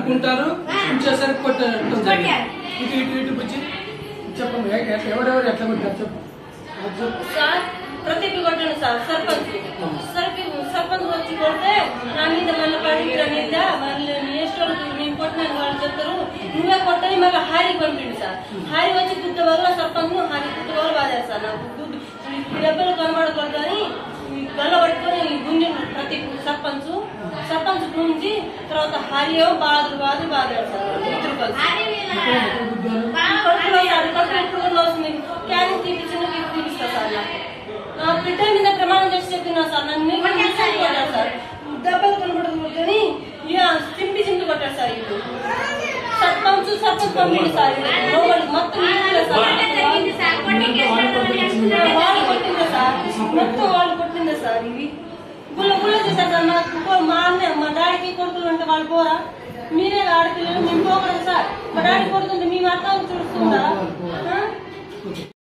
పట్టుకుంటారు ఉంచేసరికి కొట్టడం జరిగింది ఇటు ఇటు ఇటు వచ్చి చెప్పండి ఎ- ఎ- ఎవరెవరు ఎట్లా కొట్టారు చెప్పు అది చెప్పు. సార్ ప్రతిభ కొట్టాను సార్ సర్పంచ్ సర్పంచ్ సర్పంచ్ వచ్చి కొడితే నా మీద మళ్ళీ పడిన మీద మళ్ళీ నేస్టోల్ నేను కొట్టినాను వాళ్ళు చెప్తారు నువ్వే కొట్టని మళ్ళీ హారీ పంపిండు సార్ హారీ వచ్చి గుద్ద వల్ల సర్పంచ్ హారీ గుద్ద వల్ల బాధారు సార్ నాకు గుద్దు ఈ డబ్బులు కనబడకూడదు అని ఈ గల్ల పట్టుకొని గుంజి ప్రతి సర్పంచ్ సర్పంచ్ గుంజి తర్వాత హారియో బాధలు బాధ బాధారు సార్ ఇద్దరు కలిసి ఎక్కడ గుద్దారు? కడుపులో సార్ కడుపు ఎప్పుడు కూడా వస్తుంది క్యాన్ తీపిచ్చిన తీపిస్తా సార్ నాకు నా బిడ్డ మీద ప్రమాణం చేసి చెప్తున్నా సార్ నన్ను మీరు కొట్టారు సార్ దెబ్బలు కనబడదు కానీ ఇక చింపి చింపి కొట్టారు సార్ ఇప్పుడు సర్పంచ్ సర్పంచ్ పంపిండి సార్ లోపలి మొత్తం నీళ్ళే సార్ వాళ్ళు కొట్టిందే సార్ మొత్తం వాళ్ళు కొట్టిందే సార్ ఇవి గుల్ల గుల్ల చేశారు సార్ మా మా అన్న మా డాడీకి కొడుకులు అంటే వాళ్ళు పోరా మీరే ఆడపిల్లలు మేము పోకూడదు సార్ మా డాడీ కొడుకుంటే మీ మాత్రం చూస్తుందా